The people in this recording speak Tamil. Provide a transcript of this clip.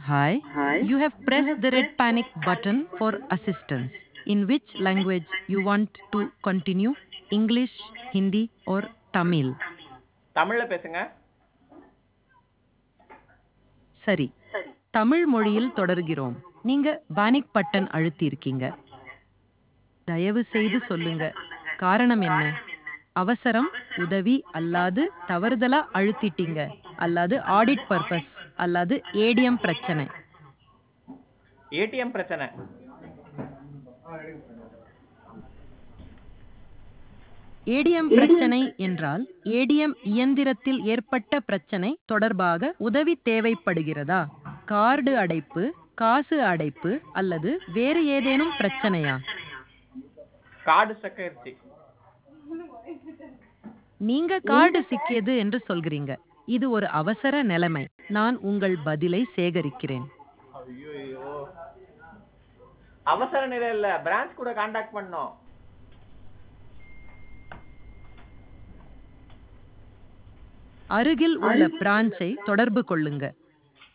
Hi. You have pressed the red panic button for assistance. In which language you want to continue? English, Hindi, or Tamil? தமிழ்ல பேசுங்க சரி தமிழ் மொழியில் தொடர்கிறோம் நீங்க பானிக் பட்டன் அழுத்தி இருக்கீங்க தயவு செய்து சொல்லுங்க காரணம் என்ன அவசரம் உதவி அல்லாது தவறுதலா அழுத்திட்டீங்க அல்லாது ஆடிட் பர்பஸ் அல்லாது ஏடிஎம் பிரச்சனை ஏடிஎம் பிரச்சனை ஏடிஎம் பிரச்சனை என்றால் ஏடிஎம் இயந்திரத்தில் ஏற்பட்ட பிரச்சனை தொடர்பாக உதவி தேவைப்படுகிறதா கார்டு அடைப்பு காசு அடைப்பு அல்லது வேறு ஏதேனும் பிரச்சனையா கார்டு ஸ்டக்காயிருச்சு நீங்க கார்டு சிக்கியது என்று சொல்கிறீங்க இது ஒரு அவசர நிலைமை நான் உங்கள் பதிலை சேகரிக்கிறேன் ஐயோ அவசர நிலை இல்ல பிரான்ச் கூட காண்டாக்ட் பண்ணோம் அருகில் உள்ள பிரான்ச்சை தொடர்பு கொள்ளுங்க